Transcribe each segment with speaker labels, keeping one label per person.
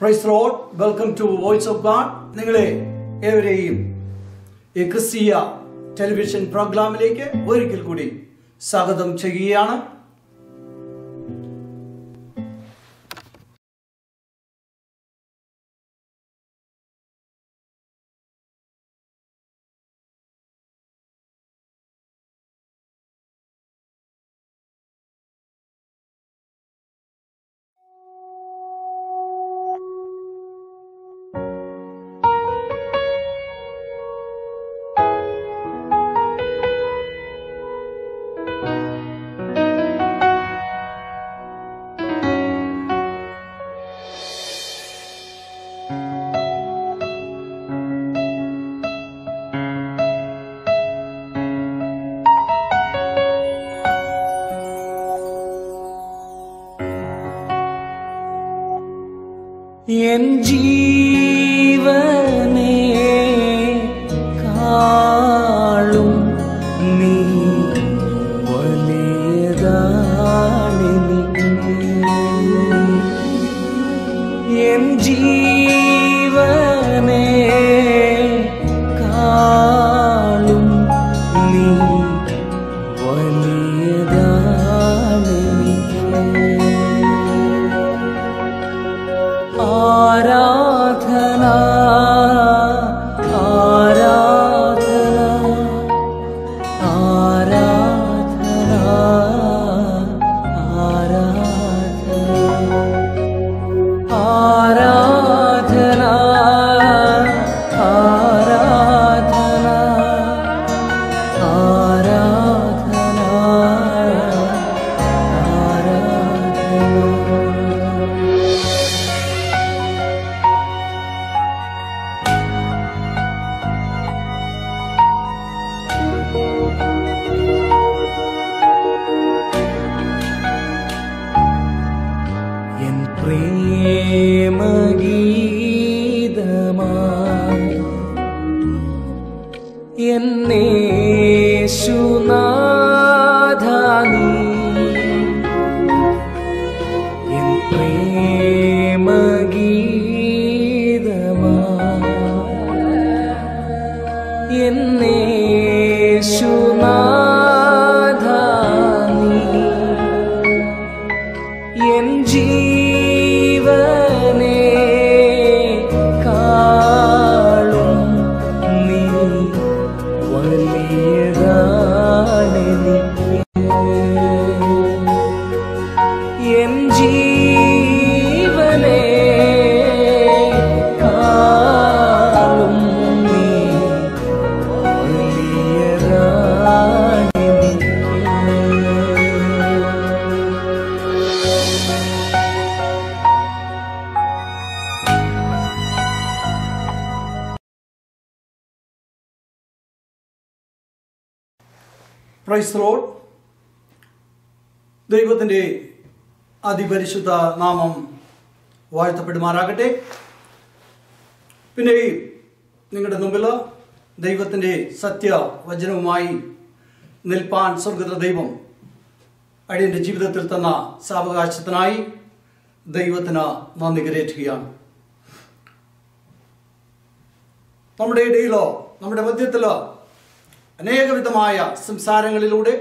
Speaker 1: price lord welcome to voice of God നിങ്ങളെ ഏവരെയും ഈ ക്രിസ്തീയ ടെലിവിഷൻ പ്രോഗ്രാമിലേക്ക് ഒരിക്കൽ കൂടി സ്വാഗതം ചെയ്യുകയാണ്
Speaker 2: എൻ ജീവനെ കാളും നീ വലിയതാണെനിക്ക് എൻ ജീവനെ കാളും നീ വലിയതാണെനിക്ക് ആരാധന ആരാധന ആരാധന ആരാധന ആരാധന ആരാധന ആരാധന ആരാധന എൻ പ്രേമഗീതമായി എന്നേശുനാഥാനി എൻ പ്രേമഗീതമായി എന്നേശുനാഥാനി എൻ ജീവനെ കാളും നീ വലിയതാണെനിക്ക് എൻ ജീവനെ കാളും നീ വലിയതാണെനിക്ക്
Speaker 1: പ്രൈസ് റോഡ് ദൈവത്തിൻ്റെ അതിപരിശുദ്ധ നാമം വാഴ്ത്തപ്പെടുമാറാകട്ടെ പിന്നെ നിങ്ങളുടെ മുമ്പിൽ ദൈവത്തിൻ്റെ സത്യവചനവുമായി നിൽപ്പാൻ സ്വർഗത ദൈവം അടിയൻ്റെ ജീവിതത്തിൽ തന്ന സാവകാശത്തിനായി ദൈവത്തിന് നന്ദി കരയറ്റുകയാണ് നമ്മുടെ ഇടയിലോ നമ്മുടെ മധ്യത്തിലോ അനേകവിധമായ സംസാരങ്ങളിലൂടെ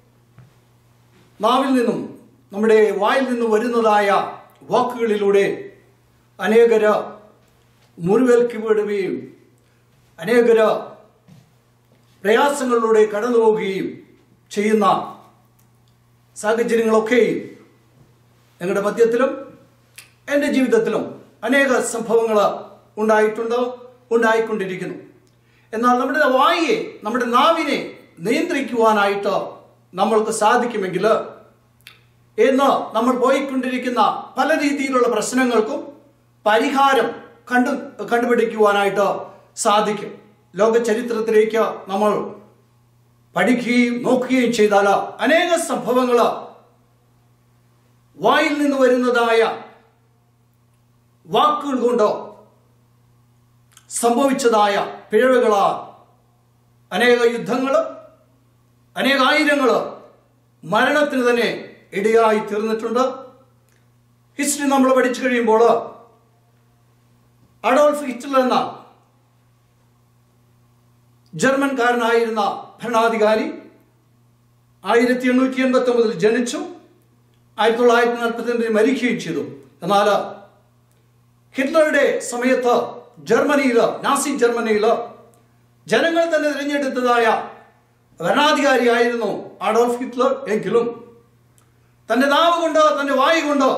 Speaker 1: നാവിൽ നിന്നും നമ്മുടെ വായിൽ നിന്നും വരുന്നതായ വാക്കുകളിലൂടെ അനേകര് മുറിവേൽക്കപ്പെടുകയും അനേകര് പ്രയാസങ്ങളിലൂടെ കടന്നു പോവുകയും ചെയ്യുന്ന സാഹചര്യങ്ങളൊക്കെയും ഞങ്ങളുടെ മധ്യത്തിലും എൻ്റെ ജീവിതത്തിലും അനേക സംഭവങ്ങൾ ഉണ്ടായിട്ടുണ്ട് ഉണ്ടായിക്കൊണ്ടിരിക്കുന്നു എന്നാൽ നമ്മുടെ വായിയെ നമ്മുടെ നാവിനെ നിയന്ത്രിക്കുവാനായിട്ട് നമ്മൾക്ക് സാധിക്കുമെങ്കിൽ ഇന്ന് നമ്മൾ പോയിക്കൊണ്ടിരിക്കുന്ന പല രീതിയിലുള്ള പ്രശ്നങ്ങൾക്കും പരിഹാരം കണ്ടു കണ്ടുപിടിക്കുവാനായിട്ട് സാധിക്കും ലോക ചരിത്രത്തിലേക്ക് നമ്മൾ പഠിക്കുകയും നോക്കുകയും ചെയ്താൽ അനേക സംഭവങ്ങൾ വായിൽ നിന്ന് വരുന്നതായ വാക്കുകൾ കൊണ്ടോ സംഭവിച്ചതായ പിഴവുകളാ അനേക യുദ്ധങ്ങൾ അനേകായിരങ്ങൾ മരണത്തിന് തന്നെ ഇടയായി തീർന്നിട്ടുണ്ട് ഹിസ്റ്ററി നമ്മൾ പഠിച്ചു കഴിയുമ്പോൾ അഡോൾഫ് ഹിറ്റ്ലർ എന്ന ജർമ്മൻകാരനായിരുന്ന ഭരണാധികാരി ആയിരത്തി എണ്ണൂറ്റി എൺപത്തി ഒമ്പതിൽ ജനിച്ചു ആയിരത്തി തൊള്ളായിരത്തി നാൽപ്പത്തി രണ്ടിൽ മരിക്കുകയും ചെയ്തു എന്നാൽ ഹിറ്റ്ലറുടെ സമയത്ത് ജർമ്മനിയിൽ നാസി ജർമ്മനിയിൽ ജനങ്ങൾ തന്നെ തിരഞ്ഞെടുത്തതായ ഭരണാധികാരിയായിരുന്നു അഡോൾഫ് ഹിറ്റ്ലർ എങ്കിലും തന്റെ നാവ് കൊണ്ട് തന്റെ വായു കൊണ്ട്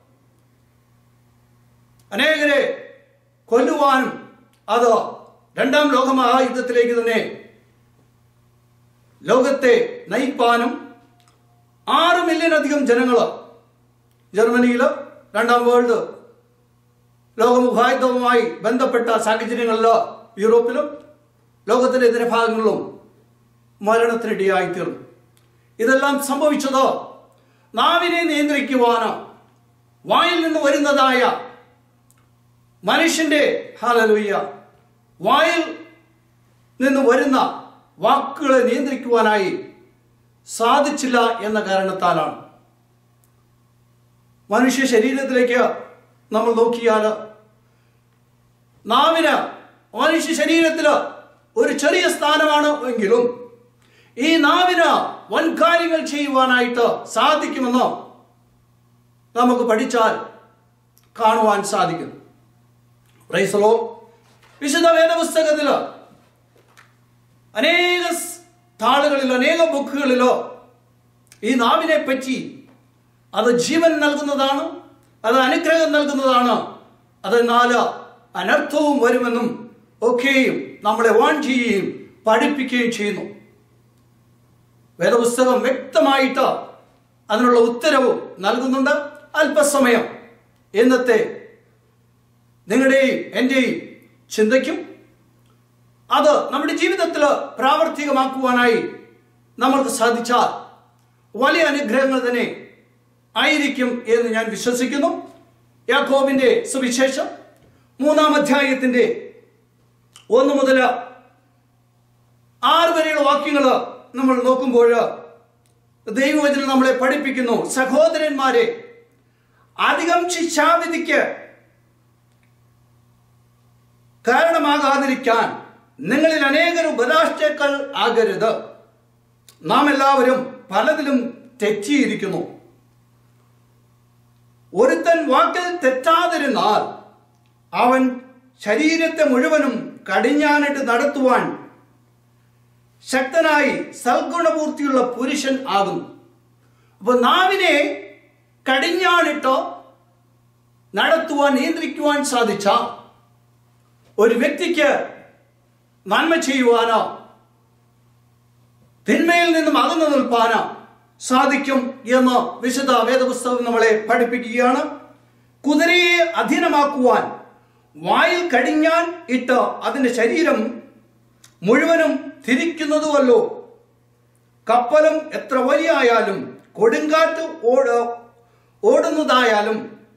Speaker 1: അനേകരെ കൊല്ലുവാനും അത് രണ്ടാം ലോകമഹായുദ്ധത്തിലേക്ക് തന്നെ ലോകത്തെ നയിപ്പാനും ആറ് മില്യനധികം ജനങ്ങൾ ജർമ്മനിയിൽ രണ്ടാം വേൾഡ് ലോകമുഖായുധവുമായി ബന്ധപ്പെട്ട സാഹചര്യങ്ങളിൽ യൂറോപ്പിലും ലോകത്തിന്റെ ഇതര ഭാഗങ്ങളിലും മരണത്തിനിടയായിത്തീർന്നു ഇതെല്ലാം സംഭവിച്ചത് നാവിനെ നിയന്ത്രിക്കുവാനോ വായിൽ നിന്ന് വരുന്നതായ മനുഷ്യന്റെ ഹാലലുയ്യ വായിൽ നിന്ന് വരുന്ന വാക്കുകളെ നിയന്ത്രിക്കുവാനായി സാധിച്ചില്ല എന്ന കാരണത്താലാണ് മനുഷ്യ ശരീരത്തിലേക്ക് നമ്മൾ നോക്കിയാൽ നാവിന് മനുഷ്യ ശരീരത്തില് ഒരു ചെറിയ സ്ഥാനമാണ് എങ്കിലും ഈ നാവിന് വൻകാര്യങ്ങൾ ചെയ്യുവാനായിട്ട് സാധിക്കുമെന്ന് നമുക്ക് പഠിച്ചാൽ കാണുവാൻ സാധിക്കും പ്രൈസലോ വിശുദ്ധ വേദപുസ്തകത്തില് അനേക സ് താളുകളിലോ അനേക ബുക്കുകളിലോ ഈ നാവിനെ പറ്റി അത് ജീവൻ നൽകുന്നതാണ് അത് അനുഗ്രഹം നൽകുന്നതാണ് അതെന്നാൽ അനർത്ഥവും വരുമെന്നും ഒക്കെയും നമ്മളെ വാൺ ചെയ്യുകയും പഠിപ്പിക്കുകയും ചെയ്യുന്നു വേദപുസ്തകം വ്യക്തമായിട്ട് അതിനുള്ള ഉത്തരവും നൽകുന്നുണ്ട് അല്പസമയം ഇന്നത്തെ നിങ്ങളുടെയും എൻ്റെയും ചിന്തയ്ക്കും അത് നമ്മുടെ ജീവിതത്തിൽ പ്രാവർത്തികമാക്കുവാനായി നമ്മൾക്ക് സാധിച്ചാൽ വലിയ അനുഗ്രഹങ്ങൾ തന്നെ ആയിരിക്കും എന്ന് ഞാൻ വിശ്വസിക്കുന്നു യാക്കോബിന്റെ സുവിശേഷം മൂന്നാം അധ്യായത്തിന്റെ ഒന്ന് മുതൽ ആറ് വരെയുള്ള വാക്യങ്ങൾ നമ്മൾ നോക്കുമ്പോൾ ദൈവവചനം നമ്മളെ പഠിപ്പിക്കുന്നു സഹോദരന്മാരെ അധികം ശിക്ഷാവിധിക്ക് കാരണമാകാതിരിക്കാൻ നിങ്ങളിൽ അനേകർ ഉപരാഷ്ട്രക്കൾ ആകരുത് നാം എല്ലാവരും പലതിലും തെറ്റിയിരിക്കുന്നു ഒരുത്തൻ വാക്കിൽ തെറ്റാതിരുന്നാൽ അവൻ ശരീരത്തെ മുഴുവനും കടിഞ്ഞാനിട്ട് നടത്തുവാൻ ശക്തനായി സൽഗുണപൂർത്തിയുള്ള പുരുഷൻ ആകുന്നു അപ്പൊ നാവിനെ കടിഞ്ഞാണിട്ടോ നടത്തുവാൻ നിയന്ത്രിക്കുവാൻ സാധിച്ച ഒരു വ്യക്തിക്ക് നന്മ ചെയ്യുവാനോ തിന്മയിൽ നിന്നും അകന്നു നിൽപ്പാനോ സാധിക്കും എന്ന് വിശുദ്ധ വേദപുസ്തകം നമ്മളെ പഠിപ്പിക്കുകയാണ് കുതിരയെ അധീനമാക്കുവാൻ വായിൽ കടിഞ്ഞാൻ ഇട്ട് അതിന്റെ ശരീരം മുഴുവനും തിരിക്കുന്നതുമല്ലോ കപ്പലും എത്ര വലിയായാലും കൊടുങ്കാറ്റ് ഓട ഓടുന്നതായാലും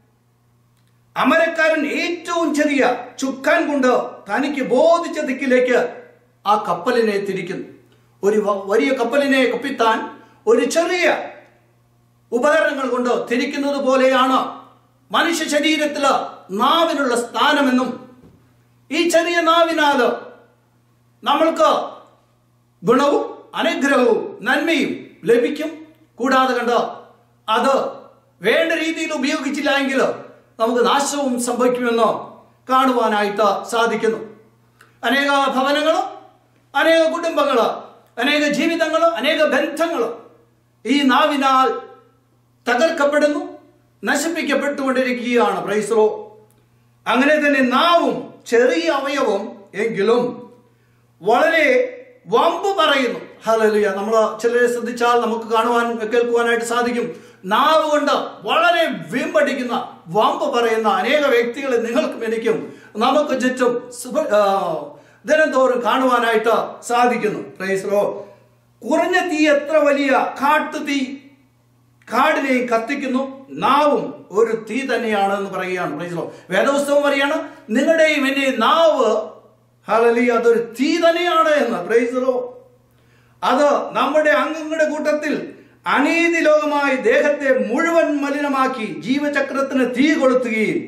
Speaker 1: അമരക്കാരൻ ഏറ്റവും ചെറിയ ചുക്കാൻ കൊണ്ട് തനിക്ക് ബോധിച്ച ദിക്കിലേക്ക് ആ കപ്പലിനെ തിരിക്കുന്നു ഒരു വ- വലിയ കപ്പലിനെ കപ്പിത്താൻ ഒരു ചെറിയ ഉപകരണങ്ങൾ കൊണ്ട് തിരിക്കുന്നത് പോലെയാണ് മനുഷ്യ ശരീരത്തില് നാവിനുള്ള സ്ഥാനമെന്നും ഈ ചെറിയ നാവിനാല് നമ്മൾക്ക് ഗുണവും അനുഗ്രഹവും നന്മയും ലഭിക്കും കൂടാതെ കണ്ട് അത് വേണ്ട രീതിയിൽ ഉപയോഗിച്ചില്ല എങ്കിൽ നമുക്ക് നാശവും സംഭവിക്കുമെന്ന് കാണുവാനായിട്ട് സാധിക്കുന്നു അനേക ഭവനങ്ങൾ അനേക കുടുംബങ്ങൾ അനേക ജീവിതങ്ങൾ അനേക ബന്ധങ്ങൾ ഈ നാവിനാൽ തകർക്കപ്പെടുന്നു നശിപ്പിക്കപ്പെട്ടുകൊണ്ടിരിക്കുകയാണ് പ്രൈസ്രോ അങ്ങനെ തന്നെ നാവും ചെറിയ അവയവം എങ്കിലും വളരെ വമ്പ് പറയുന്നു ഹലലുയ നമ്മൾ ചിലരെ ശ്രദ്ധിച്ചാൽ നമുക്ക് കാണുവാൻ കേൾക്കുവാനായിട്ട് സാധിക്കും നാവ് കൊണ്ട് വളരെ വീമ്പടിക്കുന്ന വമ്പ് പറയുന്ന അനേക വ്യക്തികളെ നിങ്ങൾക്കും എനിക്കും നമുക്ക് ചുറ്റും സുഭ- ആ, ദിനംതോറും കാണുവാനായിട്ട് സാധിക്കുന്നു പ്രൈസ്രോ കുറഞ്ഞ തീ എത്ര വലിയ കാട്ടുതീ കാടിനെയും കത്തിക്കുന്നു നാവും ഒരു തീ തന്നെയാണ് എന്ന് പറയുകയാണ് പ്രൈസലോ വേദപുസ്തകം പറയാണ് നിങ്ങളുടെയും എന്റെയും നാവ് ഹലലി അതൊരു തീ തന്നെയാണ് എന്ന് പ്രൈസലോ അത് നമ്മുടെ അംഗങ്ങളുടെ കൂട്ടത്തിൽ അനീതി ലോകമായി ദേഹത്തെ മുഴുവൻ മലിനമാക്കി ജീവചക്രത്തിന് തീ കൊളുത്തുകയും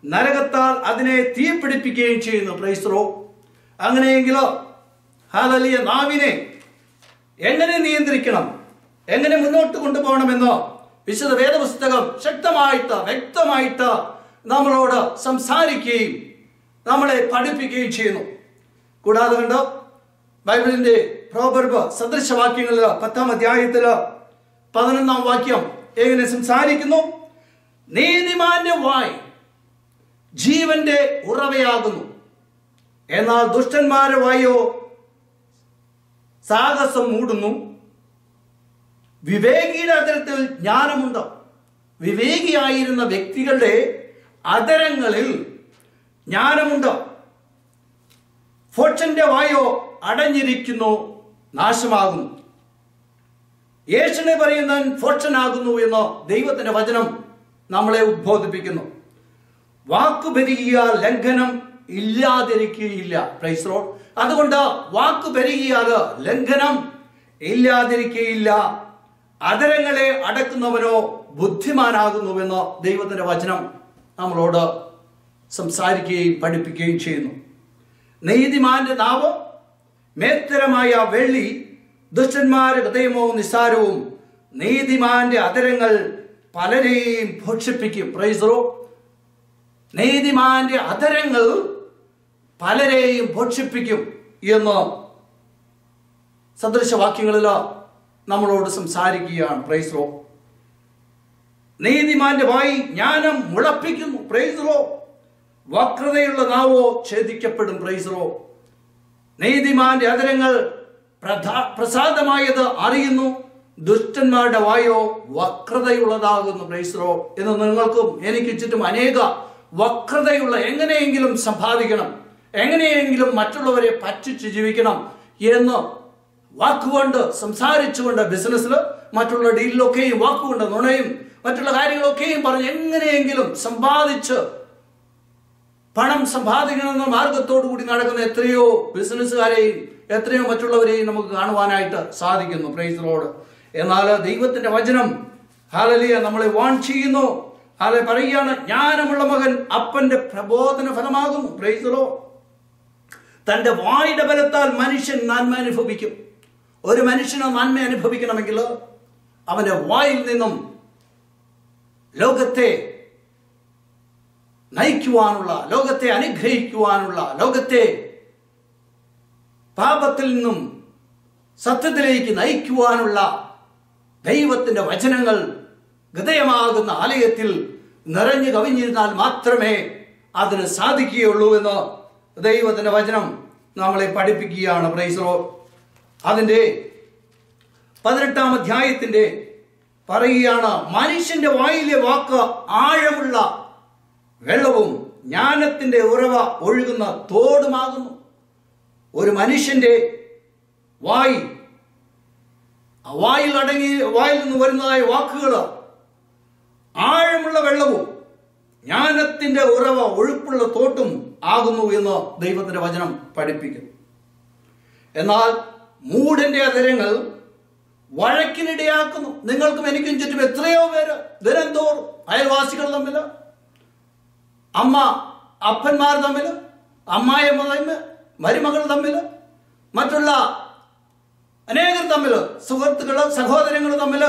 Speaker 1: നരകത്താൽ അതിനെ തീ പിടിപ്പിക്കുകയും ചെയ്യുന്നു പ്രൈസ്രോ അങ്ങനെയെങ്കിലോ ഹാലലിയ നാവിനെ എങ്ങനെ നിയന്ത്രിക്കണം എങ്ങനെ മുന്നോട്ട് കൊണ്ടുപോകണമെന്നോ വിശുദ്ധ വേദപുസ്തകം ശക്തമായിട്ട് വ്യക്തമായിട്ട് നമ്മളോട് സംസാരിക്കുകയും നമ്മളെ പഠിപ്പിക്കുകയും ചെയ്യുന്നു കൂടാതെ കണ്ടോ ബൈബിളിന്റെ പ്രോബർബ് സദൃശവാക്യങ്ങളിൽ പത്താം അധ്യായത്തില് പതിനൊന്നാം വാക്യം എങ്ങനെ സംസാരിക്കുന്നു നീതിമാന്റെ വായ് ജീവന്റെ ഉറവയാകുന്നു എന്നാൽ ദുഷ്ടന്മാരെ വായോ സാഹസം മൂടുന്നു വിവേകിയുടെ അതരത്തിൽ ജ്ഞാനമുണ്ട് വിവേകിയായിരുന്ന വ്യക്തികളുടെ അതരങ്ങളിൽ ജ്ഞാനമുണ്ട് ഫോക്ഷന്റെ വായോ അടഞ്ഞിരിക്കുന്നു നാശമാകുന്നു യേശുനെ പറയുന്നവൻ ഫോക്ഷനാകുന്നു എന്ന് ദൈവത്തിന്റെ വചനം നമ്മളെ ഉദ്ബോധിപ്പിക്കുന്നു വാക്കു പെരുകിയാൽ ലംഘനം ഇല്ലാതിരിക്കുകയില്ല പ്രൈസ് റോഡ് അതുകൊണ്ട് വാക്കു പെരുകിയാൽ ലംഘനം ഇല്ലാതിരിക്കുകയില്ല അതരങ്ങളെ അടക്കുന്നവനോ ബുദ്ധിമാനാകുന്നുവെന്ന് ദൈവത്തിന്റെ വചനം നമ്മളോട് സംസാരിക്കുകയും പഠിപ്പിക്കുകയും ചെയ്യുന്നു നീതിമാന്റെ നാവ് മേത്തരമായ വെള്ളി ദുഷ്ടന്മാരുടെ ഹൃദയമോ നിസ്സാരവും നീതിമാന്റെ അതരങ്ങൾ പലരെയും ഭക്ഷിപ്പിക്കും പ്രൈസറോ നീതിമാന്റെ അതരങ്ങൾ പലരെയും ഭക്ഷിപ്പിക്കും എന്ന് സദൃശവാക്യങ്ങളിൽ നമ്മളോട് സംസാരിക്കുകയാണ് പ്രൈസ്ലോ നീതിമാന്റെ വായി ജ്ഞാനം മുളപ്പിക്കുന്നു പ്രൈസ്ലോ വക്രതയുള്ള നാവോ ഛേദിക്കപ്പെടും പ്രൈസ്ലോ നീതിമാന്റെ അതരങ്ങൾ പ്രധാ- പ്രസാദമായത് അറിയുന്നു ദുഷ്ടന്മാരുടെ വായോ വക്രതയുള്ളതാകുന്നു പ്രൈസ്ലോ എന്ന് നിങ്ങൾക്കും എനിക്ക് ചുറ്റും അനേക വക്രതയുള്ള എങ്ങനെയെങ്കിലും സമ്പാദിക്കണം എങ്ങനെയെങ്കിലും മറ്റുള്ളവരെ പറ്റിച്ച് ജീവിക്കണം എന്ന് വാക്കുകൊണ്ട് സംസാരിച്ചുകൊണ്ട് ബിസിനസ്സിൽ മറ്റുള്ള ഡീലിലൊക്കെയും വാക്കുകൊണ്ട് നുണയും മറ്റുള്ള കാര്യങ്ങളൊക്കെയും പറഞ്ഞ് എങ്ങനെയെങ്കിലും സമ്പാദിച്ച് പണം സമ്പാദിക്കണമെന്ന മാർഗത്തോടു കൂടി നടക്കുന്ന എത്രയോ ബിസിനസ്സുകാരെയും എത്രയോ മറ്റുള്ളവരെയും നമുക്ക് കാണുവാനായിട്ട് സാധിക്കുന്നു പ്രൈസിലോട് എന്നാൽ ദൈവത്തിന്റെ വചനം ഹാലലിയ നമ്മളെ വാൺ ചെയ്യുന്നു ഹാലെ പറയുകയാണ് ജ്ഞാനമുള്ള മകൻ അപ്പന്റെ പ്രബോധന ഫലമാകുന്നു പ്രൈസിലോ തന്റെ വായുടെ ബലത്താൽ മനുഷ്യൻ നന്മ അനുഭവിക്കും ഒരു മനുഷ്യന് നന്മ അനുഭവിക്കണമെങ്കിൽ അവന്റെ വായിൽ നിന്നും ലോകത്തെ നയിക്കുവാനുള്ള ലോകത്തെ അനുഗ്രഹിക്കുവാനുള്ള ലോകത്തെ പാപത്തിൽ നിന്നും സത്യത്തിലേക്ക് നയിക്കുവാനുള്ള ദൈവത്തിന്റെ വചനങ്ങൾ ഹൃദയമാകുന്ന ആലയത്തിൽ നിറഞ്ഞു കവിഞ്ഞിരുന്നാൽ മാത്രമേ അതിന് സാധിക്കുകയുള്ളൂ എന്ന് ദൈവത്തിന്റെ വചനം നമ്മളെ പഠിപ്പിക്കുകയാണ് പ്രൈസറോ അതിന്റെ പതിനെട്ടാം അധ്യായത്തിന്റെ പറയുകയാണ് മനുഷ്യന്റെ വായിലെ വാക്ക് ആഴമുള്ള വെള്ളവും ജ്ഞാനത്തിന്റെ ഉറവ ഒഴുകുന്ന തോടുമാകുന്നു ഒരു മനുഷ്യന്റെ വായി ആ വായിൽ അടങ്ങി വായിൽ നിന്ന് വരുന്നതായ വാക്കുകൾ ആഴമുള്ള വെള്ളവും ജ്ഞാനത്തിന്റെ ഉറവ ഒഴുപ്പുള്ള തോട്ടും ആകുന്നു എന്ന് ദൈവത്തിന്റെ വചനം പഠിപ്പിക്കുന്നു എന്നാൽ മൂടന്റെ അതരങ്ങൾ വഴക്കിനിടയാക്കുന്നു നിങ്ങൾക്കും എനിക്കും ചുറ്റും എത്രയോ പേര് ദിനംതോറും അയൽവാസികൾ തമ്മിൽ അമ്മ അപ്പന്മാർ തമ്മിൽ അമ്മായിയമ്മ തമ്മിൽ മരുമകൾ തമ്മിൽ മറ്റുള്ള അനേകർ തമ്മിൽ സുഹൃത്തുക്കൾ സഹോദരങ്ങൾ തമ്മിൽ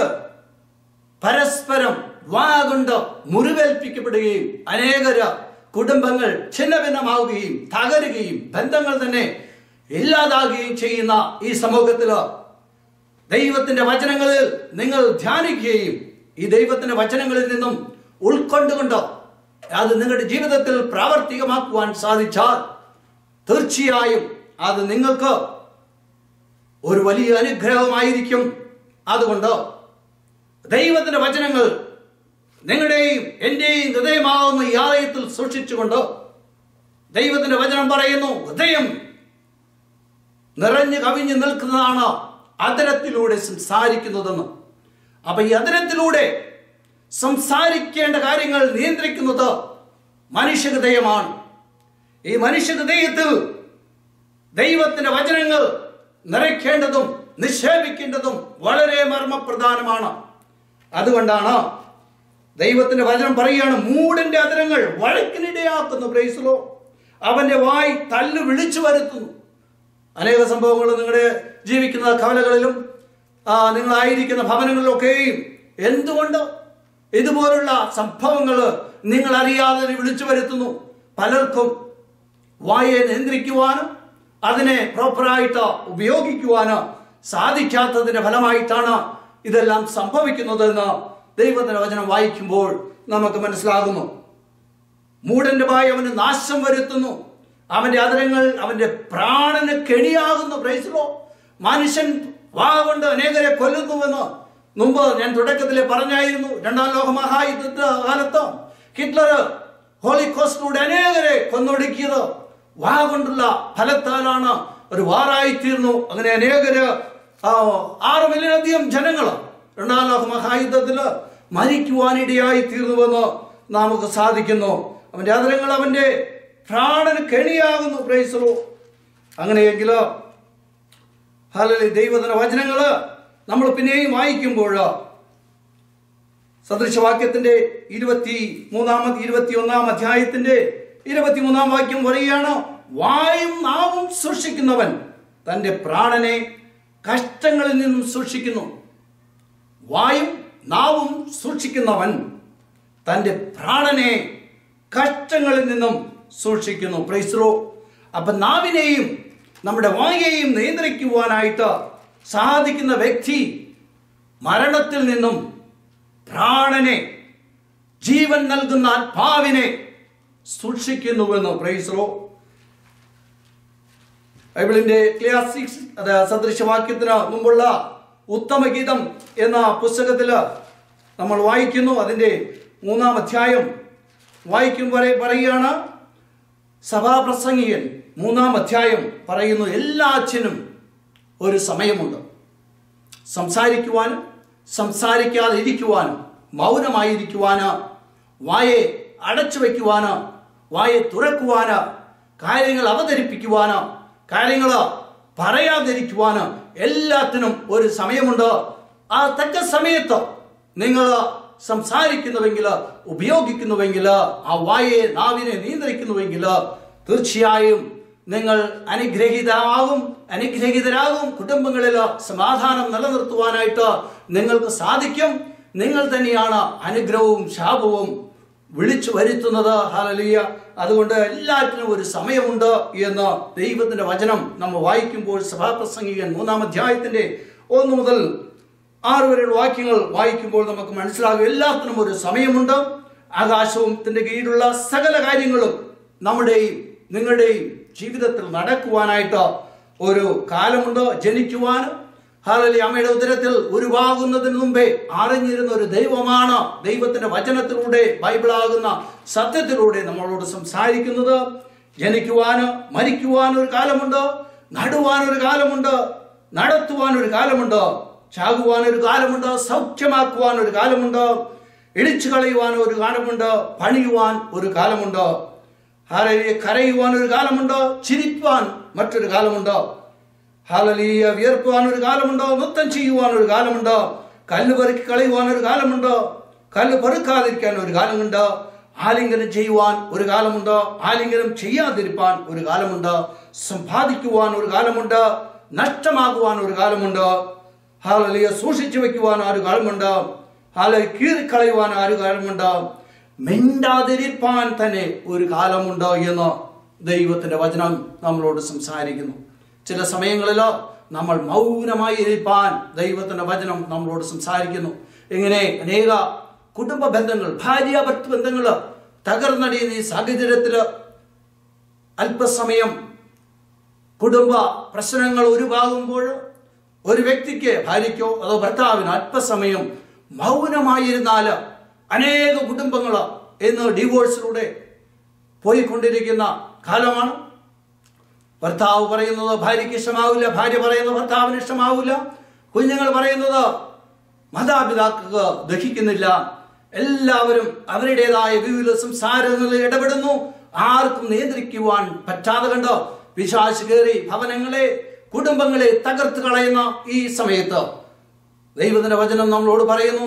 Speaker 1: പരസ്പരം വാ കൊണ്ട് മുറിവേൽപ്പിക്കപ്പെടുകയും അനേകര കുടുംബങ്ങൾ ഛിന്ന ഭിന്നമാവുകയും തകരുകയും ബന്ധങ്ങൾ തന്നെ ഇല്ലാതാകുകയും ചെയ്യുന്ന ഈ സമൂഹത്തിൽ ദൈവത്തിന്റെ വചനങ്ങളിൽ നിങ്ങൾ ധ്യാനിക്കുകയും ഈ ദൈവത്തിന്റെ വചനങ്ങളിൽ നിന്നും ഉൾക്കൊണ്ടുകൊണ്ട് അത് നിങ്ങളുടെ ജീവിതത്തിൽ പ്രാവർത്തികമാക്കുവാൻ സാധിച്ചാൽ തീർച്ചയായും അത് നിങ്ങൾക്ക് ഒരു വലിയ അനുഗ്രഹമായിരിക്കും അതുകൊണ്ട് ദൈവത്തിന്റെ വചനങ്ങൾ നിങ്ങളുടെയും എന്റെയും ഹൃദയമാവുന്ന ഈ ആലയത്തിൽ സൂക്ഷിച്ചുകൊണ്ട് ദൈവത്തിന്റെ വചനം പറയുന്നു ഹൃദയം നിറഞ്ഞു കവിഞ്ഞു നിൽക്കുന്നതാണ് അതരത്തിലൂടെ സംസാരിക്കുന്നതെന്ന് അപ്പൊ ഈ അതരത്തിലൂടെ സംസാരിക്കേണ്ട കാര്യങ്ങൾ നിയന്ത്രിക്കുന്നത് മനുഷ്യഹൃദയമാണ് ഈ മനുഷ്യഹൃദയത്തിൽ ദൈവത്തിന്റെ വചനങ്ങൾ നിറയ്ക്കേണ്ടതും നിക്ഷേപിക്കേണ്ടതും വളരെ മർമ്മപ്രധാനമാണ് അതുകൊണ്ടാണ് ദൈവത്തിന്റെ വചനം പറയുകയാണ് മൂടന്റെ അതിരങ്ങൾ വഴക്കിനിടയാക്കുന്നു പ്രൈസലോ അവന്റെ വായ് തല്ല് വിളിച്ചു വരുത്തുന്നു അനേക സംഭവങ്ങൾ നിങ്ങളുടെ ജീവിക്കുന്ന കവലകളിലും ആ, നിങ്ങളായിരിക്കുന്ന ഭവനങ്ങളിലൊക്കെയും എന്തുകൊണ്ട് ഇതുപോലുള്ള സംഭവങ്ങൾ നിങ്ങൾ അറിയാതെ വിളിച്ചു വരുത്തുന്നു പലർക്കും വായയെ നിയന്ത്രിക്കുവാനും അതിനെ പ്രോപ്പറായിട്ട് ഉപയോഗിക്കുവാനോ സാധിക്കാത്തതിന്റെ ഫലമായിട്ടാണ് ഇതെല്ലാം സംഭവിക്കുന്നതെന്ന് ദൈവത്തിന്റെ വചനം വായിക്കുമ്പോൾ നമുക്ക് മനസ്സിലാകുന്നു മൂടന്റെ വായ അവന് നാശം വരുത്തുന്നു അവന്റെ അതരങ്ങൾ അവന്റെ പ്രാണന് കെണിയാകുന്നു പ്രൈസലോ മനുഷ്യൻ വാ കൊണ്ട് അനേകരെ കൊല്ലുന്നുവെന്ന് മുമ്പ് ഞാൻ തുടക്കത്തിൽ പറഞ്ഞായിരുന്നു രണ്ടാം ലോക മഹായുദ്ധ കാലത്ത് ഹിറ്റ്ലർ ഹോളികോസ്റ്റിലൂടെ അനേകരെ കൊന്നൊടുക്കിയത് വാ കൊണ്ടുള്ള ഫലത്താലാണ് ഒരു വാറായി തീർന്നു അങ്ങനെ അനേകര് ആ, ആറ് മില്യനധികം ജനങ്ങൾ രണ്ടാം ലോക മഹായുദ്ധത്തില് മരിക്കുവാനിടയായി തീർന്നുവെന്ന് നമുക്ക് സാധിക്കുന്നു അവന്റെ ആദരങ്ങൾ അവന്റെ പ്രാണന് കെണിയാകുന്നു പ്രൈസറോ അങ്ങനെയെങ്കിലോ ഹലലി ദൈവത്തിന്റെ വചനങ്ങള് നമ്മൾ പിന്നെയും വായിക്കുമ്പോൾ സദൃശവാക്യത്തിന്റെ ഇരുപത്തി മൂന്നാമത് ഇരുപത്തി ഒന്നാം അധ്യായത്തിന്റെ ഇരുപത്തിമൂന്നാം വാക്യം പറയുകയാണ് വായും നാവും സൂക്ഷിക്കുന്നവൻ തന്റെ പ്രാണനെ കഷ്ടങ്ങളിൽ നിന്നും സൂക്ഷിക്കുന്നു വായും നാവും സൂക്ഷിക്കുന്നവൻ തന്റെ പ്രാണനെ കഷ്ടങ്ങളിൽ നിന്നും സൂക്ഷിക്കുന്നു പ്രൈസ്രോ അപ്പൊ നാവിനെയും നമ്മുടെ വായയെയും നിയന്ത്രിക്കുവാനായിട്ട് സാധിക്കുന്ന വ്യക്തി മരണത്തിൽ നിന്നും പ്രാണനെ ജീവൻ നൽകുന്ന ആത്മാവിനെ സൂക്ഷിക്കുന്നുവെന്ന് പ്രൈസ്രോ ബൈബിളിന്റെ ക്ലാസിക്സ് അത് സദൃശവാക്യത്തിന് മുമ്പുള്ള ഉത്തമഗീതം എന്ന പുസ്തകത്തില് നമ്മൾ വായിക്കുന്നു അതിന്റെ മൂന്നാം അധ്യായം വായിക്കുമ്പോൾ പറയുകയാണ് സഭാപ്രസംഗികൻ മൂന്നാം അധ്യായം പറയുന്നു എല്ലാറ്റിനും ഒരു സമയമുണ്ട് സംസാരിക്കുവാനും സംസാരിക്കാതെ ഇരിക്കുവാനും മൗനമായിരിക്കുവാന് വായെ അടച്ചു വയ്ക്കുവാന് വായെ തുറക്കുവാന് കാര്യങ്ങൾ അവതരിപ്പിക്കുവാന് കാര്യങ്ങൾ പറയാതിരിക്കുവാന് എല്ലാത്തിനും ഒരു സമയമുണ്ട് ആ തക്ക സമയത്ത് നിങ്ങൾ സംസാരിക്കുന്നുവെങ്കിൽ ഉപയോഗിക്കുന്നുവെങ്കിൽ ആ വായെ നാവിനെ നിയന്ത്രിക്കുന്നുവെങ്കിൽ തീർച്ചയായും നിങ്ങൾ അനുഗ്രഹീതരാകും അനുഗ്രഹീതരാകും കുടുംബങ്ങളിൽ സമാധാനം നിലനിർത്തുവാനായിട്ട് നിങ്ങൾക്ക് സാധിക്കും നിങ്ങൾ തന്നെയാണ് അനുഗ്രഹവും ശാപവും വിളിച്ചു വരുത്തുന്നത് ഹാലലിയ അതുകൊണ്ട് എല്ലാറ്റിനും ഒരു സമയമുണ്ട് എന്ന് ദൈവത്തിന്റെ വചനം നമ്മൾ വായിക്കുമ്പോൾ സഭാപ്രസംഗികൻ മൂന്നാം അധ്യായത്തിന്റെ ഒന്ന് മുതൽ ആറ് വരെയുള്ള വാക്യങ്ങൾ വായിക്കുമ്പോൾ നമുക്ക് മനസ്സിലാകും എല്ലാത്തിനും ഒരു സമയമുണ്ട് ആകാശവും ത്തിന്റെ കീഴിലുള്ള സകല കാര്യങ്ങളും നമ്മുടെയും നിങ്ങളുടെയും ജീവിതത്തിൽ നടക്കുവാനായിട്ട് ഒരു കാലമുണ്ട് ജനിക്കുവാനും ഹാലലി അമ്മയുടെ ഉദരത്തിൽ ഉരുവാകുന്നതിന് മുമ്പേ അറിഞ്ഞിരുന്ന ഒരു ദൈവമാണ് ദൈവത്തിന്റെ വചനത്തിലൂടെ ബൈബിളാകുന്ന സത്യത്തിലൂടെ നമ്മളോട് സംസാരിക്കുന്നത് ജനിക്കുവാന് മരിക്കുവാൻ ഒരു കാലമുണ്ട് നടുവാൻ ഒരു കാലമുണ്ട് നടത്തുവാൻ ഒരു കാലമുണ്ട് ചാകുവാൻ ഒരു കാലമുണ്ട് സൗഖ്യമാക്കുവാൻ ഒരു കാലമുണ്ട് ഇടിച്ചു കളയുവാൻ ഒരു കാലമുണ്ട് പണിയുവാൻ ഒരു കാലമുണ്ട് ഹാലലിയെ കരയുവാൻ ഒരു കാലമുണ്ട് ചിരിക്കുവാൻ മറ്റൊരു കാലമുണ്ട് ഹാലലീയ വിയർക്കുവാൻ ഒരു കാലമുണ്ട് നൃത്തം ചെയ്യുവാൻ ഒരു കാലമുണ്ട് കല്ല് പെറുക്കി കളയുവാൻ ഒരു കാലമുണ്ട് കല്ല് പെറുക്കാതിരിക്കാൻ ഒരു കാലമുണ്ട് ആലിംഗനം ചെയ്യുവാൻ ഒരു കാലമുണ്ട് ആലിംഗനം ചെയ്യാതിരിപ്പാൻ ഒരു കാലമുണ്ട് സമ്പാദിക്കുവാൻ ഒരു കാലമുണ്ട് നഷ്ടമാകുവാൻ ഒരു കാലമുണ്ട് ഹാലലിയ സൂക്ഷിച്ചു വെക്കുവാൻ ഒരു കാലമുണ്ട് ഹാല കീറിക്കളയുവാൻ ഒരു കാലമുണ്ട് മിണ്ടാതിരിപ്പാൻ തന്നെ ഒരു കാലമുണ്ട് എന്ന് ദൈവത്തിന്റെ വചനം നമ്മളോട് സംസാരിക്കുന്നു ചില സമയങ്ങളിൽ നമ്മൾ മൗനമായി ഇരിപ്പാൻ ദൈവത്തിന്റെ വചനം നമ്മളോട് സംസാരിക്കുന്നു ഇങ്ങനെ അനേക കുടുംബ ബന്ധങ്ങൾ ഭാര്യ ഭർത്തൃ ബന്ധങ്ങൾ തകർന്നടിയുന്ന ഈ സാഹചര്യത്തിൽ അല്പസമയം കുടുംബ പ്രശ്നങ്ങൾ ഒരുപാകുമ്പോൾ ഒരു വ്യക്തിക്ക് ഭാര്യയ്ക്കോ അതോ ഭർത്താവിനോ അല്പസമയം മൗനമായിരുന്നാൽ അനേക കുടുംബങ്ങൾ ഇന്ന് ഡിവോഴ്സിലൂടെ പോയിക്കൊണ്ടിരിക്കുന്ന കാലമാണ് ഭർത്താവ് പറയുന്നത് ഭാര്യയ്ക്ക് ഇഷ്ടമാവില്ല ഭാര്യ പറയുന്നത് ഭർത്താവിന് ഇഷ്ടമാവില്ല കുഞ്ഞുങ്ങൾ പറയുന്നത് മാതാപിതാക്കൾക്ക് ദഹിക്കുന്നില്ല എല്ലാവരും അവരുടേതായ വിവിധ സംസാരങ്ങളിൽ ഇടപെടുന്നു ആർക്കും നിയന്ത്രിക്കുവാൻ പറ്റാതെ കണ്ട് വിശ്വാസ കയറി ഭവനങ്ങളെ കുടുംബങ്ങളെ തകർത്ത് കളയുന്ന ഈ സമയത്ത് ദൈവത്തിന്റെ വചനം നമ്മളോട് പറയുന്നു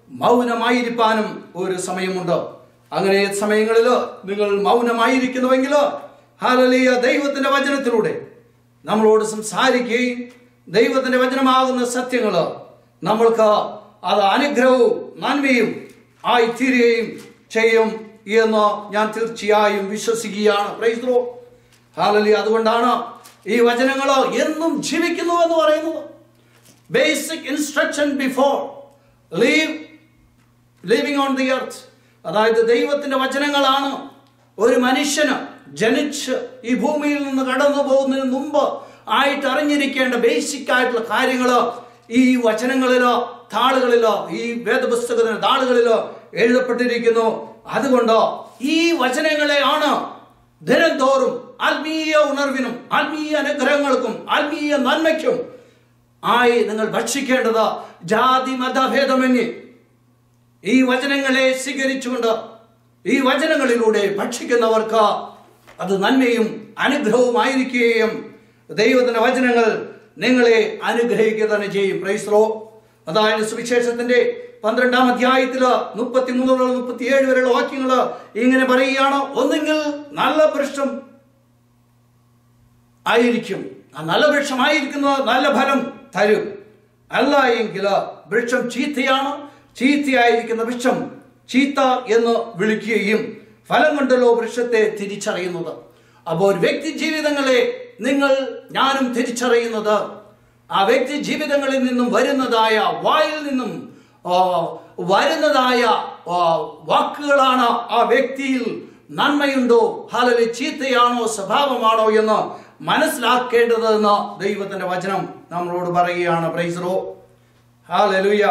Speaker 1: മൗനമായിരിക്കാനും ഒരു സമയമുണ്ട് അങ്ങനെ സമയങ്ങളിൽ നിങ്ങൾ മൗനമായിരിക്കുന്നുവെങ്കിൽ ഹാലലിയ ദൈവത്തിന്റെ വചനത്തിലൂടെ നമ്മളോട് സംസാരിക്കുകയും ദൈവത്തിന്റെ വചനമാകുന്ന സത്യങ്ങൾ നമ്മൾക്ക് അത് അനുഗ്രഹവും നന്മയും ആയിത്തീരുകയും ചെയ്യും എന്ന് ഞാൻ തീർച്ചയായും വിശ്വസിക്കുകയാണ് പ്രൈസ്ത്രോ ഹാലലി അതുകൊണ്ടാണ് ഈ വചനങ്ങൾ എന്നും ജീവിക്കുന്നു എന്ന് പറയുന്നത് basic instruction before leave living on the earth അതായത് ദൈവത്തിന്റെ വചനങ്ങളാണ് ഒരു മനുഷ്യന് ജനിച്ച് ഈ ഭൂമിയിൽ നിന്ന് കടന്നു പോകുന്നതിന് മുമ്പ് ആയിട്ട് അറിഞ്ഞിരിക്കേണ്ട ബേസിക് ആയിട്ടുള്ള കാര്യങ്ങൾ ഈ വചനങ്ങളിലോ താളുകളിലോ ഈ വേദപുസ്തകത്തിന് താളുകളിലോ എഴുതപ്പെട്ടിരിക്കുന്നു അതുകൊണ്ട് ഈ വചനങ്ങളെയാണ് ദിനംതോറും ആത്മീയ ഉണർവിനും ആത്മീയ അനുഗ്രഹങ്ങൾക്കും ആത്മീയ നന്മയ്ക്കും ആയി നിങ്ങൾ ഭക്ഷിക്കേണ്ടത് ജാതി മതഭേദമന്യേ ഈ വചനങ്ങളെ സ്വീകരിച്ചുകൊണ്ട് ഈ വചനങ്ങളിലൂടെ ഭക്ഷിക്കുന്നവർക്ക് അത് നന്മയും അനുഗ്രഹവുമായിരിക്കുകയും ദൈവത്തിന്റെ വചനങ്ങൾ നിങ്ങളെ അനുഗ്രഹിക്കുക തന്നെ ചെയ്യും പ്രൈസ്രോ അതായത് സുവിശേഷത്തിന്റെ പന്ത്രണ്ടാം അധ്യായത്തില് മുപ്പത്തിമൂന്ന് മുതൽ മുപ്പത്തിയേഴ് വരെയുള്ള വാക്യങ്ങൾ ഇങ്ങനെ പറയുകയാണ് ഒന്നെങ്കിൽ നല്ല വൃക്ഷം ആയിരിക്കും ആ നല്ല വൃക്ഷമായിരിക്കുന്നത് നല്ല ഫലം തരും അല്ല എങ്കിൽ വൃക്ഷം ചീത്തയാണ് ചീത്തയായിരിക്കുന്ന വൃക്ഷം ചീത്ത എന്ന് വിളിക്കുകയും ഫലം കൊണ്ടല്ലോ വൃക്ഷത്തെ തിരിച്ചറിയുന്നത് അപ്പോൾ ഒരു വ്യക്തി ജീവിതങ്ങളെ നിങ്ങൾ ഞാനും തിരിച്ചറിയുന്നത് ആ വ്യക്തി ജീവിതങ്ങളിൽ നിന്നും വരുന്നതായ വായിൽ നിന്നും ആ, വരുന്നതായ ആ, വാക്കുകളാണ് ആ വ്യക്തിയിൽ നന്മയുണ്ടോ ഹാലലി ചീത്തയാണോ സ്വഭാവമാണോ എന്ന് മനസ്സിലാക്കേണ്ടതെന്ന് ദൈവത്തിന്റെ വചനം നമ്മളോട് പറയുകയാണ് പ്രൈസറോ ഹാലലുയ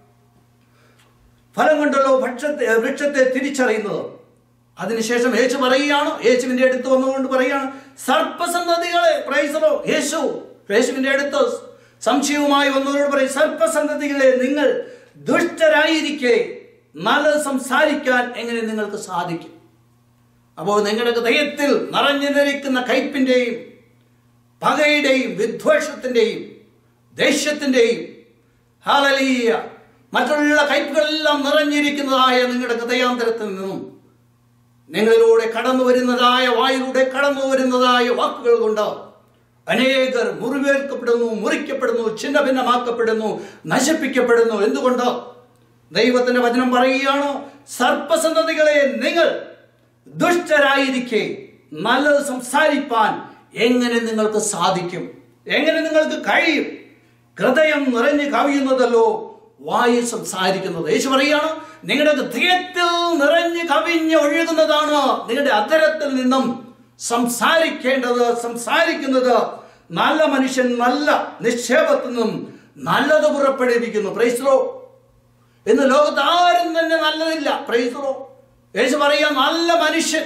Speaker 1: ഫലം കൊണ്ടല്ലോ ഭക്ഷത്തെ വൃക്ഷത്തെ തിരിച്ചറിയുന്നത് അതിനുശേഷം യേശു പറയുകയാണ് യേശുവിന്റെ അടുത്ത് വന്നുകൊണ്ട് പറയുകയാണ് സർപ്പസന്തതികളെ പ്രൈസറോ യേശു യേശുവിന്റെ അടുത്ത് സംശയവുമായി വന്നവരോട് പറയും സർപ്പസന്തതികളെ നിങ്ങൾ ദുഷ്ടരായിരിക്കെ നല്ലത് സംസാരിക്കാൻ എങ്ങനെ നിങ്ങൾക്ക് സാധിക്കും അപ്പോൾ നിങ്ങളുടെ ഹൃദയത്തിൽ നിറഞ്ഞു നിൽക്കുന്ന കയ്പിന്റെയും പകയുടെയും വിദ്വേഷത്തിന്റെയും ദേഷ്യത്തിന്റെയും ഹാലലീയ മറ്റുള്ള കയ്പുകളെല്ലാം നിറഞ്ഞിരിക്കുന്നതായ നിങ്ങളുടെ ഹൃദയാന്തരത്തിൽ നിന്നും നിങ്ങളിലൂടെ കടന്നു വരുന്നതായ വായിലൂടെ കടന്നു വരുന്നതായ വാക്കുകൾ കൊണ്ട് അനേകർ മുറിവേൽക്കപ്പെടുന്നു മുറിക്കപ്പെടുന്നു ഛിന്ന ഭിന്നമാക്കപ്പെടുന്നു നശിപ്പിക്കപ്പെടുന്നു എന്തുകൊണ്ട് ദൈവത്തിന്റെ വചനം പറയുകയാണ് സർപ്പസന്തതികളെ നിങ്ങൾ ദുഷ്ടരായിരിക്കെ നല്ലത് സംസാരിപ്പാൻ എങ്ങനെ നിങ്ങൾക്ക് സാധിക്കും എങ്ങനെ നിങ്ങൾക്ക് കഴിയും ഹൃദയം നിറഞ്ഞു കവിയുന്നതല്ലോ വായു സംസാരിക്കുന്നത് യേശു പറയാണ് നിങ്ങളുടെ ഹൃദയത്തിൽ നിറഞ്ഞു കവിഞ്ഞ് ഒഴുകുന്നതാണ് നിങ്ങളുടെ അധരത്തിൽ നിന്നും സംസാരിക്കേണ്ടത് സംസാരിക്കുന്നത് നല്ല മനുഷ്യൻ നല്ല നിക്ഷേപത്തിൽ നിന്നും നല്ലത് പുറപ്പെടുവിക്കുന്നു പ്രൈസ്ലോ ഇന്ന് ലോകത്ത് ആരും തന്നെ നല്ലതില്ല പ്രൈസ്ലോ യേശു പറയാ നല്ല മനുഷ്യൻ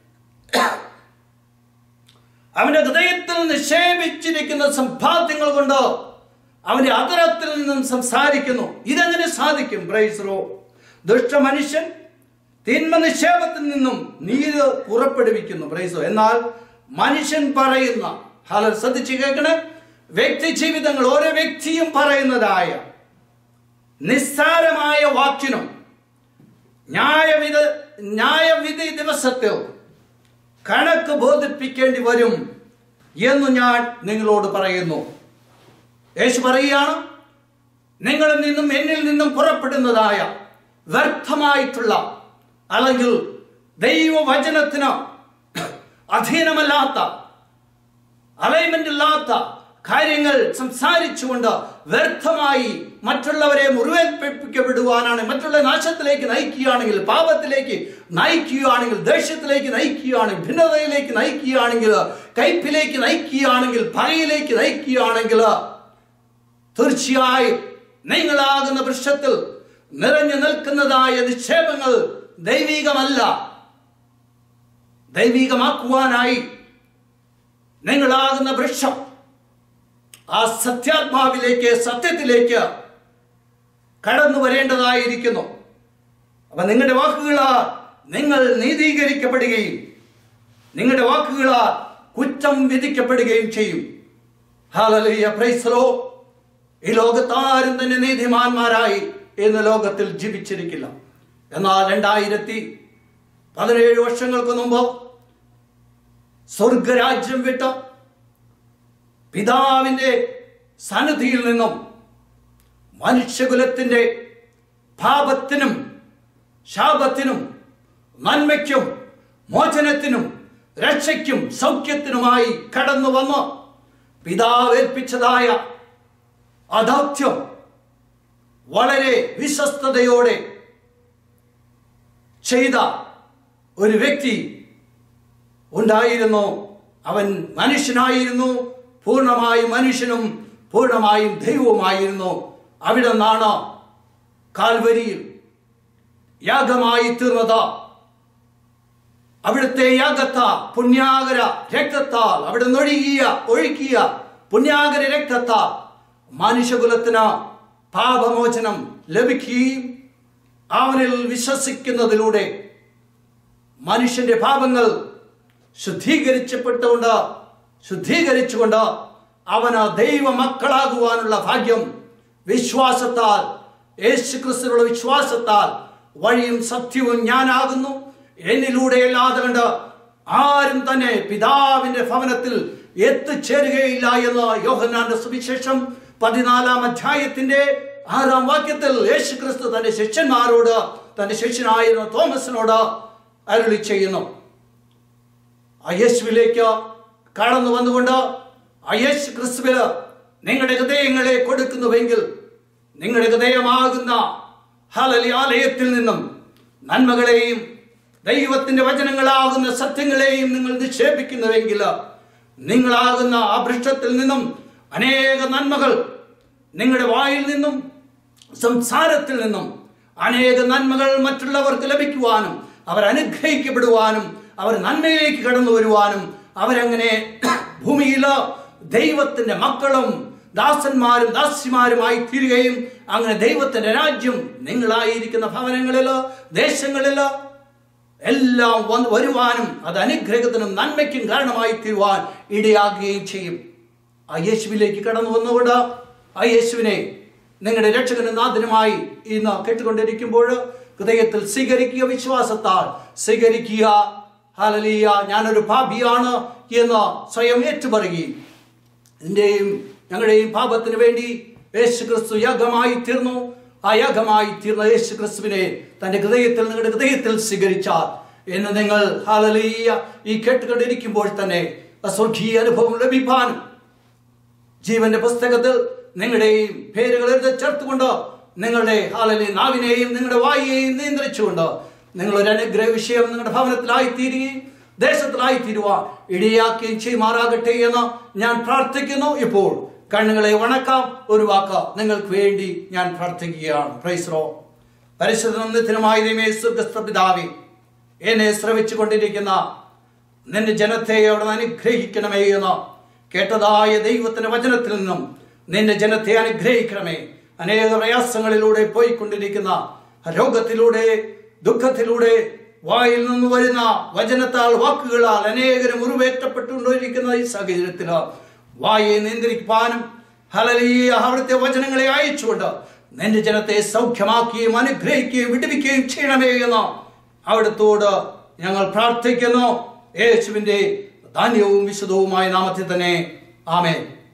Speaker 1: അവന്റെ ഹൃദയത്തിൽ നിക്ഷേപിച്ചിരിക്കുന്ന സമ്പാദ്യങ്ങൾ കൊണ്ട് അവന്റെ അതരത്തിൽ നിന്നും സംസാരിക്കുന്നു ഇതെങ്ങനെ സാധിക്കും ബ്രൈസ്രോ ദുഷ്ട മനുഷ്യൻ തിന്മ നിക്ഷേപത്തിൽ നിന്നും നീര് പുറപ്പെടുവിക്കുന്നു ബ്രൈസോ എന്നാൽ മനുഷ്യൻ പറയുന്ന ഹലോ ശ്രദ്ധിച്ച് കേൾക്കണേ വ്യക്തി ജീവിതങ്ങൾ ഓരോ വ്യക്തിയും പറയുന്നതായ നിസ്സാരമായ വാക്കിനും ന്യായവിധ ന്യായവിധി ദിവസത്തിൽ കണക്ക് ബോധിപ്പിക്കേണ്ടി വരും എന്ന് ഞാൻ നിങ്ങളോട് പറയുന്നു യേശു പറയുകയാണ് നിങ്ങളിൽ നിന്നും എന്നിൽ നിന്നും പുറപ്പെടുന്നതായ വ്യർത്ഥമായിട്ടുള്ള അല്ലെങ്കിൽ ദൈവവചനത്തിന് അധീനമല്ലാത്ത അലൈൻമെന്റ് ഇല്ലാത്ത കാര്യങ്ങൾ സംസാരിച്ചുകൊണ്ട് വ്യർത്ഥമായി മറ്റുള്ളവരെ മുറിവേൽപ്പിക്കപ്പെടുവാനാണ് മറ്റുള്ള നാശത്തിലേക്ക് നയിക്കുകയാണെങ്കിൽ പാപത്തിലേക്ക് നയിക്കുകയാണെങ്കിൽ ദേഷ്യത്തിലേക്ക് നയിക്കുകയാണെങ്കിൽ ഭിന്നതയിലേക്ക് നയിക്കുകയാണെങ്കിൽ കയ്പിലേക്ക് നയിക്കുകയാണെങ്കിൽ പകയിലേക്ക് നയിക്കുകയാണെങ്കിൽ തീർച്ചയായും നിങ്ങളാകുന്ന വൃക്ഷത്തിൽ നിറഞ്ഞു നിൽക്കുന്നതായ നിക്ഷേപങ്ങൾ ദൈവികമല്ല ദൈവികമാക്കുവാനായി നിങ്ങളാകുന്ന വൃക്ഷം ആ സത്യാത്മാവിലേക്ക് സത്യത്തിലേക്ക് കടന്നു വരേണ്ടതായിരിക്കുന്നു അപ്പൊ നിങ്ങളുടെ വാക്കുകളാൽ നിങ്ങൾ നീതീകരിക്കപ്പെടുകയും നിങ്ങളുടെ വാക്കുകളാൽ കുറ്റം വിധിക്കപ്പെടുകയും ചെയ്യും ഹാലലിയ പ്രൈസലോ ഈ ലോകത്താരും തന്നെ നീതിമാന്മാരായി ഇന്ന് ലോകത്തിൽ ജീവിച്ചിരിക്കില്ല എന്നാൽ രണ്ടായിരത്തി പതിനേഴ് വർഷങ്ങൾക്ക് മുമ്പ് സ്വർഗരാജ്യം വിട്ട പിതാവിന്റെ സന്നിധിയിൽ നിന്നും മനുഷ്യകുലത്തിന്റെ പാപത്തിനും ശാപത്തിനും നന്മയ്ക്കും മോചനത്തിനും രക്ഷയ്ക്കും സൗഖ്യത്തിനുമായി കടന്നു വന്ന് പിതാവ് ഏൽപ്പിച്ചതായ അദൗത്യം വളരെ വിശ്വസ്തയോടെ ചെയ്ത ഒരു വ്യക്തി ഉണ്ടായിരുന്നു അവൻ മനുഷ്യനായിരുന്നു പൂർണ്ണമായും മനുഷ്യനും പൂർണ്ണമായും ദൈവവുമായിരുന്നു അവിടെ നിന്നാണ് കാൽവരിയിൽ യാഗമായി തീർന്നത് അവിടുത്തെ യാഗത്ത പുണ്യാകര രക്തത്താൽ അവിടെ നൊഴുകിയ ഒഴുക്കിയ പുണ്യാകര രക്തത്താൽ മനുഷ്യകുലത്തിന് പാപമോചനം ലഭിക്കുകയും അവനിൽ വിശ്വസിക്കുന്നതിലൂടെ മനുഷ്യന്റെ പാപങ്ങൾ ശുദ്ധീകരിച്ചപ്പെട്ടുകൊണ്ട് ശുദ്ധീകരിച്ചുകൊണ്ട് അവന് ദൈവ മക്കളാകുവാനുള്ള ഭാഗ്യം വിശ്വാസത്താൽ യേശു ക്രിസ്തുവിനുള്ള വിശ്വാസത്താൽ വഴിയും സത്യവും ഞാനാകുന്നു എന്നിലൂടെ അല്ലാതെ കണ്ട് ആരും തന്നെ പിതാവിന്റെ ഭവനത്തിൽ എത്തിച്ചേരുകയില്ല എന്ന് യോഹന്നാന്റെ സുവിശേഷം പതിനാലാം അധ്യായത്തിന്റെ ആറാം വാക്യത്തിൽ യേശു ക്രിസ്തു തന്റെ ശിഷ്യന്മാരോട് തന്റെ ശിഷ്യനായിരുന്ന തോമസിനോട് അരുളി ചെയ്യുന്നു ആ യേശുവിലേക്ക് കടന്നു വന്നുകൊണ്ട് ആ യേശു ക്രിസ്തുവില് നിങ്ങളുടെ ഹൃദയങ്ങളെ കൊടുക്കുന്നുവെങ്കിൽ നിങ്ങളുടെ ഹൃദയമാകുന്ന ഹലലി ആലയത്തിൽ നിന്നും നന്മകളെയും ദൈവത്തിന്റെ വചനങ്ങളാകുന്ന സത്യങ്ങളെയും നിങ്ങൾ നിക്ഷേപിക്കുന്നുവെങ്കിൽ നിങ്ങളാകുന്ന ആ ഭൃഷ്ടത്തിൽ നിന്നും അനേക നന്മകൾ നിങ്ങളുടെ വായിൽ നിന്നും സംസാരത്തിൽ നിന്നും അനേക നന്മകൾ മറ്റുള്ളവർക്ക് ലഭിക്കുവാനും അവർ അനുഗ്രഹിക്കപ്പെടുവാനും അവർ നന്മയിലേക്ക് കടന്നു വരുവാനും അവരങ്ങനെ ഭൂമിയിൽ ദൈവത്തിന്റെ മക്കളും ദാസന്മാരും ദാസിമാരുമായി തീരുകയും അങ്ങനെ ദൈവത്തിന്റെ രാജ്യം നിങ്ങളായിരിക്കുന്ന ഭവനങ്ങളിലോ ദേശങ്ങളിലോ എല്ലാം വന്ന് വരുവാനും അത് അനുഗ്രഹത്തിനും നന്മയ്ക്കും കാരണമായി തീരുവാൻ ഇടയാകുകയും ചെയ്യും ആ യേശുവിലേക്ക് കടന്നു വന്നുകൊണ്ട് ആ യേശുവിനെ നിങ്ങളുടെ രക്ഷകനും നാഥനുമായി ഇന്ന് കേട്ടുകൊണ്ടിരിക്കുമ്പോൾ ഹൃദയത്തിൽ സ്വീകരിക്കുക വിശ്വാസത്താൽ സ്വീകരിക്കുക ഹാലലിയ ഞാനൊരു പാപിയാണ് എന്ന് സ്വയം ഏറ്റുപറയുകയും നിന്റെയും ഞങ്ങളുടെയും പാപത്തിന് വേണ്ടി യേശു ക്രിസ്തു യാഗമായി തീർന്നു ആ യാഗമായി തീർന്ന യേശു ക്രിസ്തുവിനെ തന്റെ ഹൃദയത്തിൽ നിങ്ങളുടെ ഹൃദയത്തിൽ സ്വീകരിച്ചാൽ എന്ന് നിങ്ങൾ ഹാലലീയ ഈ കേട്ടുകൊണ്ടിരിക്കുമ്പോൾ തന്നെ ആ സ്വർഗീയ അനുഭവം ലഭിപ്പാനും ജീവന്റെ പുസ്തകത്തിൽ നിങ്ങളുടെയും പേരുകൾ എഴുതി ചേർത്തുകൊണ്ട് നിങ്ങളുടെ ഹാലലി നാവിനെയും നിങ്ങളുടെ വായിയെയും നിയന്ത്രിച്ചുകൊണ്ട് നിങ്ങൾ ഒരു അനുഗ്രഹ വിഷയം നിങ്ങളുടെ ഭവനത്തിലായി തീരുകയും ദേശത്തിലായി തീരുവാൻ ഇടിയാക്കുകയും ചെയ്യുമാറാകട്ടെ എന്ന് ഞാൻ പ്രാർത്ഥിക്കുന്നു ഇപ്പോൾ കണ്ണുകളെ വണക്കാം ഒരു വാക്ക് നിങ്ങൾക്ക് വേണ്ടി ഞാൻ പ്രാർത്ഥിക്കുകയാണ് പ്രൈസ്രോ പരിശുദ്ധമായ ദൈവമേ സ്വർഗസ്ഥ പിതാവേ എന്നെ ശ്രവിച്ചു കൊണ്ടിരിക്കുന്ന നിന്റെ ജനത്തെ അവിടെ അനുഗ്രഹിക്കണമേ എന്ന് കേട്ടതായ ദൈവത്തിന്റെ വചനത്തിൽ നിന്നും നിന്റെ ജനത്തെ അനുഗ്രഹിക്കണമേ അനേക പ്രയാസങ്ങളിലൂടെ പോയിക്കൊണ്ടിരിക്കുന്ന രോഗത്തിലൂടെ ദുഃഖത്തിലൂടെ വായിൽ നിന്ന് വരുന്ന വചനത്താൽ വാക്കുകളാൽ അനേകരും മുറിവേറ്റപ്പെട്ടുകൊണ്ടിരിക്കുന്ന ഈ സാഹചര്യത്തിൽ വായെ നിയന്ത്രിക്കാനും ഹലലീയ അവിടുത്തെ വചനങ്ങളെ അയച്ചുകൊണ്ട് നിന്റെ ജനത്തെ സൗഖ്യമാക്കുകയും അനുഗ്രഹിക്കുകയും വിടുവിക്കുകയും ചെയ്യണമേ എന്ന് അവിടുത്തോട് ഞങ്ങൾ പ്രാർത്ഥിക്കുന്നു യേശുവിന്റെ ധാന്യവും വിശുദ്ധവുമായ നാമത്തിൽ തന്നെ ആമേൻ